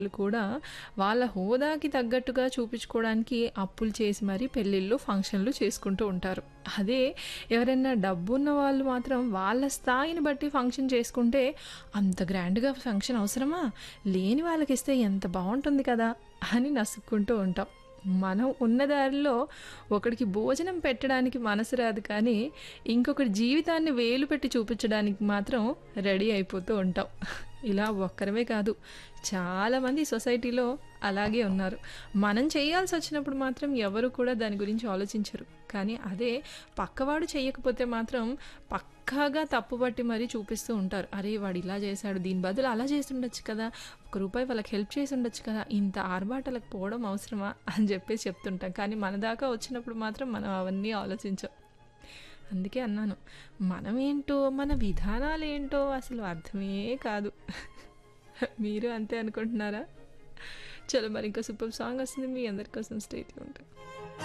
కూడా వాళ్ళ హోదాకి తగ్గట్టుగా చూపించుకోవడానికి అప్పులు చేసి మరీ పెళ్ళిళ్ళు ఫంక్షన్లు చేసుకుంటూ ఉంటారు అదే ఎవరైనా డబ్బున్న వాళ్ళు మాత్రం వాళ్ళ స్థాయిని బట్టి ఫంక్షన్ చేసుకుంటే అంత గ్రాండ్గా ఫంక్షన్ అవసరమా లేని వాళ్ళకి ఇస్తే ఎంత బాగుంటుంది కదా అని నసుక్కుంటూ ఉంటాం మనం ఉన్న దారిలో ఒకడికి భోజనం పెట్టడానికి మనసు రాదు కానీ ఇంకొకటి జీవితాన్ని వేలు పెట్టి చూపించడానికి మాత్రం రెడీ అయిపోతూ ఉంటాం ఇలా ఒక్కరమే కాదు చాలామంది సొసైటీలో అలాగే ఉన్నారు మనం చేయాల్సి వచ్చినప్పుడు మాత్రం ఎవరు కూడా దాని గురించి ఆలోచించరు కానీ అదే పక్కవాడు చేయకపోతే మాత్రం పక్కాగా తప్పుపట్టి మరీ చూపిస్తూ ఉంటారు అరే వాడు ఇలా చేశాడు దీని బదులు అలా చేసి ఉండొచ్చు కదా ఒక రూపాయి వాళ్ళకి హెల్ప్ చేసి ఉండొచ్చు కదా ఇంత ఆర్భాటలకు పోవడం అవసరమా అని చెప్పేసి చెప్తుంటాం కానీ మన దాకా వచ్చినప్పుడు మాత్రం మనం అవన్నీ ఆలోచించాం అందుకే అన్నాను మనం ఏంటో మన విధానాలు ఏంటో అసలు అర్థమే కాదు మీరు అంతే అనుకుంటున్నారా చలో మరి ఇంకా సూపర్ సాంగ్ వస్తుంది మీ అందరి కోసం స్టేట్ ఉంటాయి